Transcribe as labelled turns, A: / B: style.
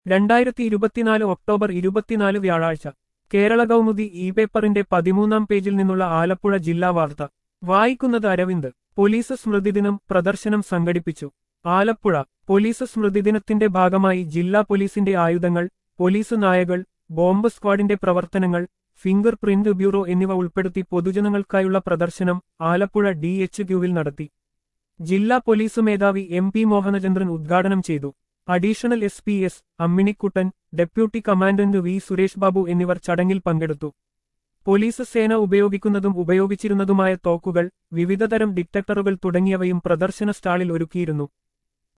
A: രണ്ടായിരത്തി ഇരുപത്തിനാല് ഒക്ടോബർ ഇരുപത്തിനാല് വ്യാഴാഴ്ച കേരള കൗമുദി ഇ പേപ്പറിന്റെ പതിമൂന്നാം പേജിൽ നിന്നുള്ള ആലപ്പുഴ ജില്ലാ വാർത്ത വായിക്കുന്നത് അരവിന്ദ് പോലീസ് സ്മൃതിദിനം പ്രദർശനം സംഘടിപ്പിച്ചു ആലപ്പുഴ പോലീസ് സ്മൃതിദിനത്തിന്റെ ഭാഗമായി ജില്ലാ പോലീസിന്റെ ആയുധങ്ങൾ പോലീസ് നായകൾ ബോംബ് സ്ക്വാഡിന്റെ പ്രവർത്തനങ്ങൾ ഫിംഗർ പ്രിന്റ് ബ്യൂറോ എന്നിവ ഉൾപ്പെടുത്തി പൊതുജനങ്ങൾക്കായുള്ള പ്രദർശനം ആലപ്പുഴ ഡി എച്ച് ക്യൂവിൽ നടത്തി ജില്ലാ പോലീസ് മേധാവി എം പി മോഹനചന്ദ്രൻ ഉദ്ഘാടനം ചെയ്തു additional S P S Amminikkuttan deputy commandant V Suresh Babu എന്നിവർ ചടങ്ങിൽ പങ്കെടുത്തു പോലീസ് സേന ഉപയോഗിക്കുന്നതും ഉപയോഗിച്ചിരുന്നതുമായ തോക്കുകൾ വിവിധതരം ഡിറ്റക്ടറുകൾ തുടങ്ങിയവയും പ്രദർശന സ്റ്റാളിൽ ഒരുക്കിയിരുന്നു